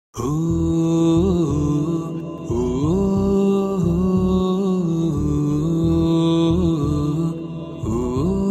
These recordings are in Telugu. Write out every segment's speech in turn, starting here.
ఓ ఓ ఓ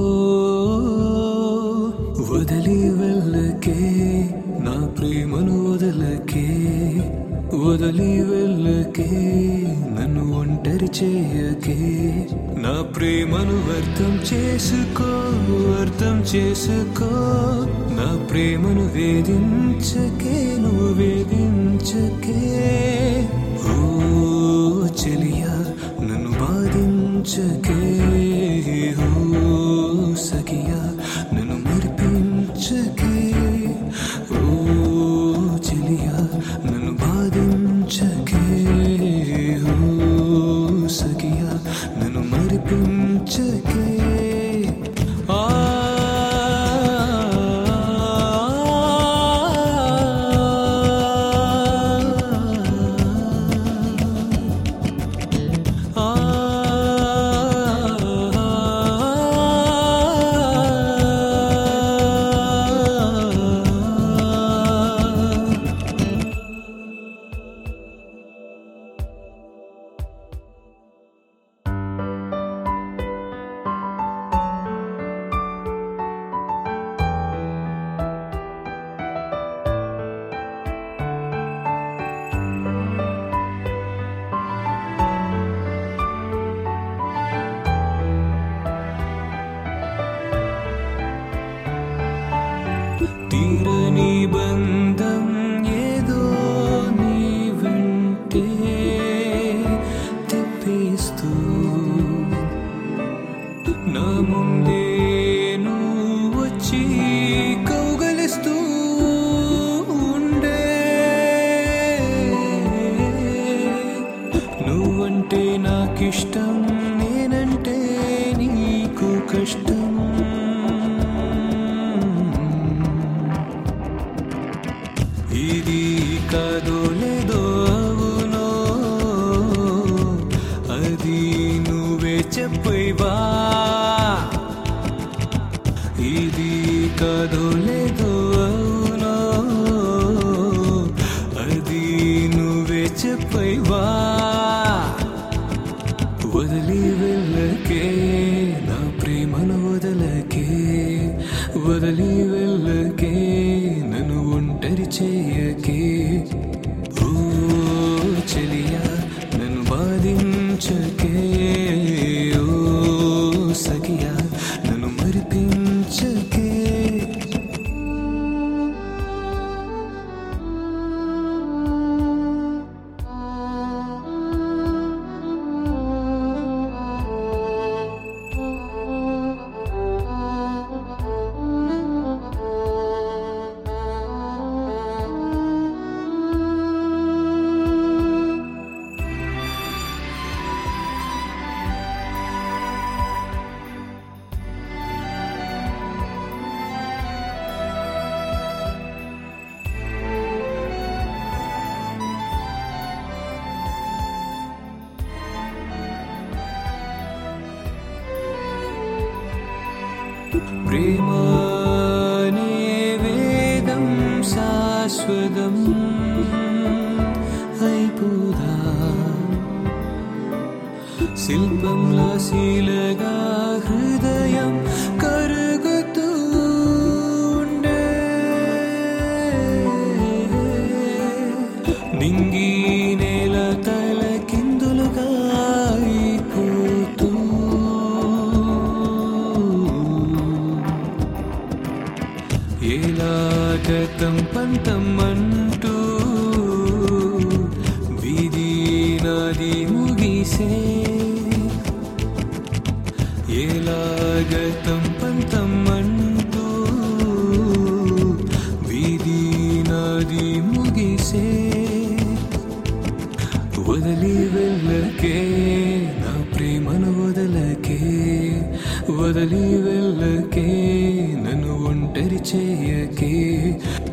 వదిలి వెళ్ళకే నా ప్రేమను వదలకే వదిలి వెళ్ళకే నన్ను ఒంటరి చేయకే నా ప్రేమను అర్థం చేసుకో అర్థం చేసుకో నా ప్రేమను వేధించకే నువ్వు వేధించకే ఓ చెలియా నన్ను బాధించకే ఓ సఖియా నన్ను మురిపించకే ఓ చెలియా నన్ను బాధించకే ఓ సఖియా నన్ను మరిపించకే ఆ తీరని బంధం ఏదో నీ వెంటే తెప్పిస్తూ నా ముందే నువ్వు వచ్చి కౌగలిస్తూ ఉండే నువ్వంటే నాకిష్టం నేనంటే నీకు కష్టం ఇది కాదో లేదో అవునో అది నువ్వే చెప్పైవా ఇది కాదో లేదో అవునో అది నువ్వే చెప్పైవా వదిలి వెళ్ళకే నా ప్రేమను వదలకే వదిలి వెళ్ళకే నన్ను ఒంటరి చేయకే ఓ చెలియా నన్ను బాధించకే ఓ సఖియా నన్ను మరిపించకే ప్రేమానే వేదం శాశ్వతం అయిపోదా శిల్పంలా శీలగా హృదయం కరుగుతూ ఉండే నింగి నేల తల కిందులుగా అయిపోతూ ఎలాగతం పంతం అంటూ విధి నాది ముగిసే ఎలాగతం పంతం అంటూ విధి నాది ముగిసే వదిలి వెళ్ళకే నా ప్రేమను వదలకే వదిలి వెళ్ళకే నన్ను ఒంటరి చేయకే